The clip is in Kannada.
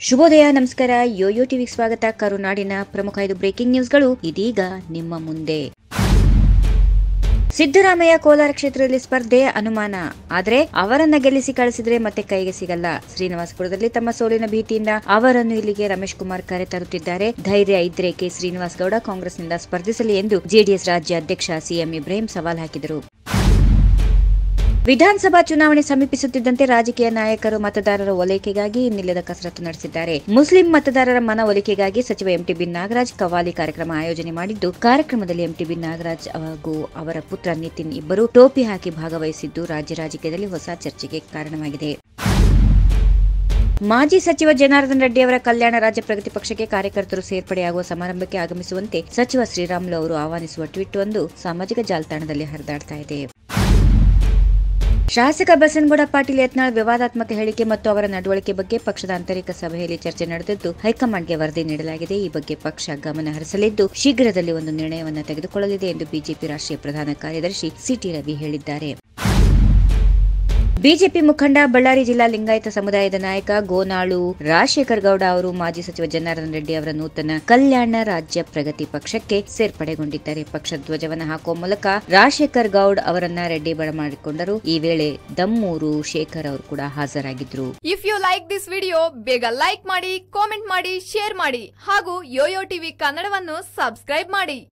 ಶುಭೋದಯ ನಮಸ್ಕಾರ ಯೋಯೋ ಟಿವಿಗೆ ಸ್ವಾಗತ ಕರುನಾಡಿನ ಪ್ರಮುಖ ಐದು ಬ್ರೇಕಿಂಗ್ ನ್ಯೂಸ್ಗಳು ಇದೀಗ ನಿಮ್ಮ ಮುಂದೆ ಸಿದ್ದರಾಮಯ್ಯ ಕೋಲಾರ ಕ್ಷೇತ್ರದಲ್ಲಿ ಸ್ಪರ್ಧೆ ಅನುಮಾನ ಆದ್ರೆ ಅವರನ್ನ ಗೆಲ್ಲಿಸಿ ಕಳಿಸಿದ್ರೆ ಮತ್ತೆ ಕೈಗೆ ಸಿಗಲ್ಲ ಶ್ರೀನಿವಾಸಪುರದಲ್ಲಿ ತಮ್ಮ ಸೋಲಿನ ಭೀತಿಯಿಂದ ಅವರನ್ನು ಇಲ್ಲಿಗೆ ರಮೇಶ್ ಕುಮಾರ್ ಕರೆ ತರುತ್ತಿದ್ದಾರೆ ಧೈರ್ಯ ಇದ್ರೆ ಕೆ ಶ್ರೀನಿವಾಸ್ ಗೌಡ ಕಾಂಗ್ರೆಸ್ನಿಂದ ಸ್ಪರ್ಧಿಸಲಿ ಎಂದು ಜೆಡಿಎಸ್ ರಾಜ್ಯ ಅಧ್ಯಕ್ಷ ಸಿಎಂ ಇಬ್ರಾಹಿಂ ಸವಾಲ್ ಹಾಕಿದರು ವಿಧಾನಸಭಾ ಚುನಾವಣೆ ಸಮೀಪಿಸುತ್ತಿದ್ದಂತೆ ರಾಜಕೀಯ ನಾಯಕರು ಮತದಾರರ ಓಲೈಕೆಗಾಗಿ ಇನ್ನಿಲ್ಲದ ಕಸರತ್ತು ನಡೆಸಿದ್ದಾರೆ ಮುಸ್ಲಿಂ ಮತದಾರರ ಮನ ಒಲಿಕೆಗಾಗಿ ಸಚಿವ ಎಂಟಿಬಿ ನಾಗರಾಜ್ ಕವಾಲಿ ಕಾರ್ಯಕ್ರಮ ಆಯೋಜನೆ ಮಾಡಿದ್ದು ಕಾರ್ಯಕ್ರಮದಲ್ಲಿ ಎಂಟಿಬಿ ನಾಗರಾಜ್ ಹಾಗೂ ಅವರ ಪುತ್ರ ನಿತಿನ್ ಇಬ್ಬರು ಟೋಪಿ ಹಾಕಿ ಭಾಗವಹಿಸಿದ್ದು ರಾಜ್ಯ ರಾಜಕೀಯದಲ್ಲಿ ಹೊಸ ಚರ್ಚೆಗೆ ಕಾರಣವಾಗಿದೆ ಮಾಜಿ ಸಚಿವ ಜನಾರ್ದನ್ ರೆಡ್ಡಿ ಅವರ ಕಲ್ಯಾಣ ರಾಜ್ಯ ಪ್ರಗತಿ ಪಕ್ಷಕ್ಕೆ ಕಾರ್ಯಕರ್ತರು ಸೇರ್ಪಡೆಯಾಗುವ ಸಮಾರಂಭಕ್ಕೆ ಆಗಮಿಸುವಂತೆ ಸಚಿವ ಶ್ರೀರಾಮುಲು ಅವರು ಆಹ್ವಾನಿಸುವ ಟ್ವೀಟ್ ಒಂದು ಸಾಮಾಜಿಕ ಜಾಲತಾಣದಲ್ಲಿ ಹರಿದಾಡ್ತಾ ಇದೆ ಶಾಸಕ ಬಸನಗೌಡ ಪಾಟೀಲ್ ಯತ್ನಾಳ್ ವಿವಾದಾತ್ಮಕ ಹೇಳಿಕೆ ಮತ್ತು ಅವರ ನಡವಳಿಕೆ ಬಗ್ಗೆ ಪಕ್ಷದ ಆಂತರಿಕ ಸಭೆಯಲ್ಲಿ ಚರ್ಚೆ ನಡೆದಿದ್ದು ಹೈಕಮಾಂಡ್ಗೆ ವರದಿ ನೀಡಲಾಗಿದೆ ಈ ಬಗ್ಗೆ ಪಕ್ಷ ಗಮನ ಹರಿಸಲಿದ್ದು ಶೀಘ್ರದಲ್ಲಿ ಒಂದು ನಿರ್ಣಯವನ್ನು ತೆಗೆದುಕೊಳ್ಳಲಿದೆ ಎಂದು ಬಿಜೆಪಿ ರಾಷ್ಟ್ರೀಯ ಪ್ರಧಾನ ಕಾರ್ಯದರ್ಶಿ ಸಿಟಿ ರವಿ ಹೇಳಿದ್ದಾರೆ ಬಿಜೆಪಿ ಮುಖಂಡ ಬಳ್ಳಾರಿ ಜಿಲ್ಲಾ ಲಿಂಗಾಯತ ಸಮುದಾಯದ ನಾಯಕ ಗೋನಾಳು ರಾಜಶೇಖರ್ ಗೌಡ ಅವರು ಮಾಜಿ ಸಚಿವ ಜನಾರ್ದನ್ ರೆಡ್ಡಿ ಅವರ ನೂತನ ಕಲ್ಯಾಣ ರಾಜ್ಯ ಪ್ರಗತಿ ಪಕ್ಷಕ್ಕೆ ಸೇರ್ಪಡೆಗೊಂಡಿದ್ದಾರೆ ಪಕ್ಷ ಧ್ವಜವನ್ನು ಹಾಕುವ ಮೂಲಕ ರಾಜಶೇಖರ್ ಗೌಡ್ ಅವರನ್ನ ರೆಡ್ಡಿ ಬರಮಾಡಿಕೊಂಡರು ಈ ವೇಳೆ ದಮ್ಮೂರು ಶೇಖರ್ ಅವರು ಕೂಡ ಹಾಜರಾಗಿದ್ರು if you like this video ಬೇಗ ಲೈಕ್ ಮಾಡಿ ಕಾಮೆಂಟ್ ಮಾಡಿ ಶೇರ್ ಮಾಡಿ ಹಾಗೂ ಯೋಯೋ ಟಿವಿ ಕನ್ನಡವನ್ನು ಸಬ್ಸ್ಕ್ರೈಬ್ ಮಾಡಿ